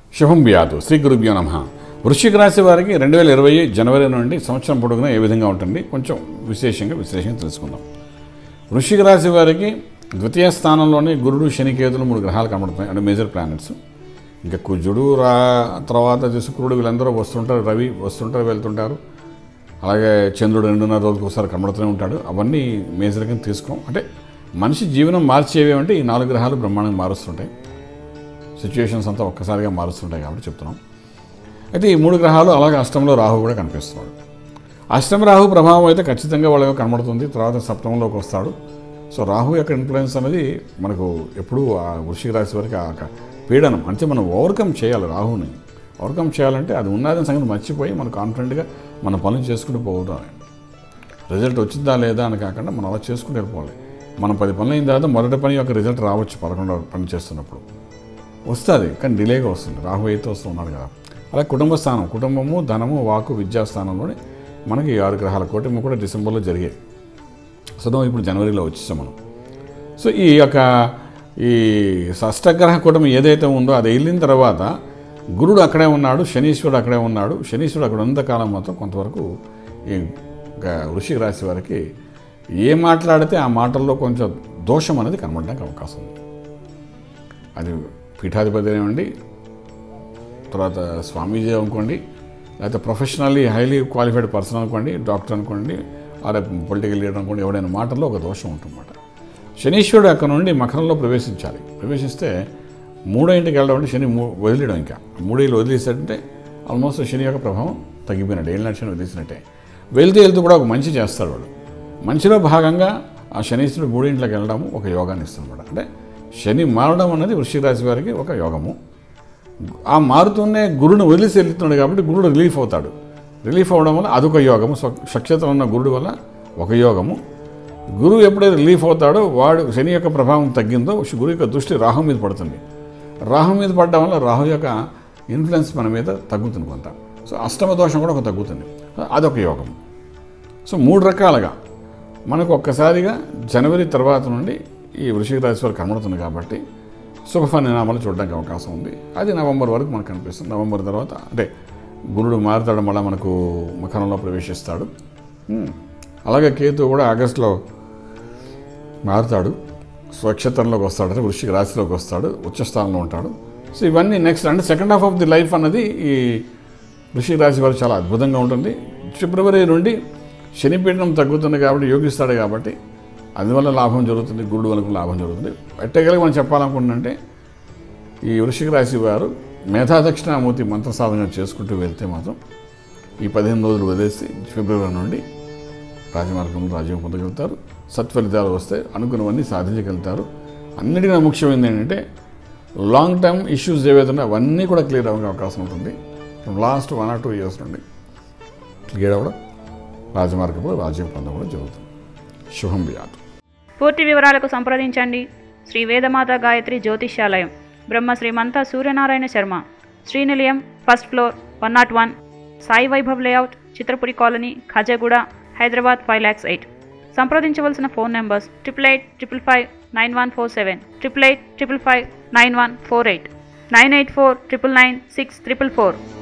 శుభం వ్యాధు శ్రీ గురుభ్యో నమ వృశ్చిక రాశి వారికి రెండు వేల ఇరవై జనవరి నుండి సంవత్సరం పొడుగునా ఏ విధంగా ఉంటుంది కొంచెం విశేషంగా విశ్లేషంగా తెలుసుకుందాం వృశ్చిక రాశి వారికి ద్వితీయ స్థానంలోనే గురుడు శనికేతులు మూడు గ్రహాలు కనబడుతున్నాయి అంటే మేజర్ ప్లానెట్స్ ఇంకా కుజుడు రా తర్వాత శుక్రుడు వీళ్ళందరూ వస్తుంటారు రవి వస్తుంటారు వెళ్తుంటారు అలాగే చంద్రుడు రెండున్నర రోజులకు ఒకసారి కనబడుతూనే ఉంటాడు అవన్నీ మేజర్గా తీసుకోం అంటే మనిషి జీవనం మార్చేవి అంటే ఈ నాలుగు గ్రహాలు బ్రహ్మాండంగా మారుస్తుంటాయి సిచ్యువేషన్స్ అంతా ఒక్కసారిగా మారుస్తుంటాయి కాబట్టి చెప్తున్నాం అయితే ఈ మూడు గ్రహాలు అలాగే అష్టంలో రాహు కూడా కనిపిస్తున్నాడు అష్టమ రాహు ప్రభావం అయితే ఖచ్చితంగా వాళ్ళకి కనబడుతుంది తర్వాత సప్తమంలోకి వస్తాడు సో రాహు యొక్క ఇన్ఫ్లుయెన్స్ అనేది మనకు ఎప్పుడూ ఆ వృషిక రాశి వరకు ఆ ఒక పీడనం అంటే మనం ఓవర్కమ్ చేయాలి రాహుని ఓవర్కమ్ చేయాలంటే అది ఉన్నదని సంగతి మర్చిపోయి మనం కాన్ఫిడెంట్గా మన పనులు చేసుకుంటూ పోవడం రిజల్ట్ వచ్చిందా లేదా అని కాకుండా మనం అలా చేసుకుంటూ వెళ్ళిపోవాలి మనం పది పనులు అయిన తర్వాత మొదటి పని యొక్క రిజల్ట్ రావచ్చు పదకొండవ పని చేస్తున్నప్పుడు వస్తుంది కానీ డిలేగా వస్తుంది రాహు అయితే వస్తున్నాడు కదా అలా కుటుంబ స్థానం కుటుంబము ధనము వాకు విద్యా స్థానంలోనే మనకి ఈ ఆరు గ్రహాల కూటమి కూడా డిసెంబర్లో జరిగాయి సో ఇప్పుడు జనవరిలో వచ్చేసాం మనం సో ఈ యొక్క ఈ షష్టగ్రహ కూటమి ఏదైతే ఉందో అది వెళ్ళిన తర్వాత గురుడు అక్కడే ఉన్నాడు శనీశ్వరుడు అక్కడే ఉన్నాడు శనీశ్వరుడు అక్కడ ఉన్నంత కాలం మాత్రం కొంతవరకు ఈ గ- వృశ్చిక రాశి వారికి ఏ మాట్లాడితే ఆ మాటల్లో కొంచెం దోషం అనేది కనబడడానికి అవకాశం ఉంది అది పీఠాధిపతి అనివ్వండి తర్వాత స్వామీజీ అనుకోండి లేకపోతే ప్రొఫెషనల్లీ హైలీ క్వాలిఫైడ్ పర్సన్ అనుకోండి డాక్టర్ అనుకోండి అదే పొలిటికల్ లీడర్ అనుకోండి ఎవడైనా మాటల్లో ఒక దోషం ఉంటుందన్నమాట శనీశ్వరుడు అక్కడ నుండి మకరంలో ప్రవేశించాలి ప్రవేశిస్తే మూడో ఇంటికి వెళ్ళడం అంటే శని మూ వదిలేయడం ఇంకా మూడేళ్ళు వదిలేసాడంటే ఆల్మోస్ట్ శని యొక్క ప్రభావం తగ్గిపోయినట్టు ఏళ్ళ శని వదిలేసినట్టే వెళ్తూ వెళ్తూ కూడా ఒక మంచి చేస్తాడు వాడు మంచిలో భాగంగా ఆ శనీశ్వరుడు మూడింట్లోకి వెళ్ళడము ఒక యోగాన్ని ఇస్తుందన్నమాట అంటే శని మారడం అనేది వృశ్చిక రాశి వారికి ఒక యోగము ఆ మారుతూనే గురుని వదిలేసి వెళ్తున్నాడు కాబట్టి గురుడు రిలీఫ్ అవుతాడు రిలీఫ్ అవ్వడం వల్ల అదొక యోగము స్వ- స్వచ్ఛత ఉన్న గురుడు వల్ల ఒక యోగము గురువు ఎప్పుడైతే రిలీఫ్ అవుతాడో వాడు శని యొక్క ప్రభావం తగ్గిందో గురువు యొక్క దృష్టి రాహు మీద పడుతుంది రాహు మీద పడడం వల్ల రాహు యొక్క ఇన్ఫ్లుయెన్స్ మన మీద తగ్గుతుంది కొంత సో అష్టమ దోషం కూడా ఒక తగ్గుతుంది అదొక యోగం సో మూడు రకాలుగా మనకు ఒక్కసారిగా జనవరి తర్వాత నుండి ఈ వృషిక రాశి వారు కనబడుతుంది కాబట్టి శుభ పరిణామాలు చూడడానికి అవకాశం ఉంది అది నవంబర్ వరకు మనకు కనిపిస్తుంది నవంబర్ తర్వాత అంటే గురుడు మారుతాడు మళ్ళీ మనకు మకరంలో ప్రవేశిస్తాడు ఉమ్. అలాగే కేతు కూడా ఆగస్టులో మారుతాడు స్వక్షేత్రంలోకి వస్తాడు అంటే వృశ్చిక రాశిలోకి వస్తాడు ఉచ్చస్థానంలో ఉంటాడు సో ఇవన్నీ నెక్స్ట్ అంటే second half of the life అన్నది ఈ వృశ్చిక రాశి వారు చాలా అద్భుతంగా ఉంటుంది ఫిబ్రవరి నుండి శనిపీఠం తగ్గుతుంది కాబట్టి యోగిస్తాడు కాబట్టి అందువల్ల లాభం జరుగుతుంది గురుడు వల్ల లాభం జరుగుతుంది ఎట్టగలిగి మనం చెప్పాలనుకుంటుంటే ఈ వృశ్చిక రాశి వారు మేధా దక్షిణామూర్తి మంత్ర సాధన చేసుకుంటూ వెళ్తే మాత్రం ఈ పదిహేను రోజులు వదిలేసి ఫిబ్రవరి నుండి రాజమార్గంలో రాజ్యం పొందగలుగుతారు సత్ఫలితాలు వస్తే అనుకున్నవన్నీ సాధించగలుగుతారు అన్నిటికన్నా ముఖ్యమైనది ఏంటంటే లాంగ్ టర్మ్ ఇష్యూస్ ఏవైతే ఉన్నాయో అవన్నీ కూడా క్లియర్ అవ్వడానికి అవకాశం ఉంటుంది last one or two years నుండి క్లియర్ అవ్వడం రాజమార్గంలో రాజ్యం పొందడం కూడా జరుగుతుంది శుభం వ్యాధి పూర్తి వివరాలకు సంప్రదించండి Shri Vedamata Gayatri Jyotishyalayam Brahma Srimantha Suryanarayana Sharma Srinilayam first floor one naught one Sai Vaibhav layout Chitrapuri colony Khajaguda Hyderabad five lakhs eight సంప్రదించవలసిన phone numbers triple eight triple five nine one four seven triple eight triple five nine one four eight nine eight four triple nine six triple four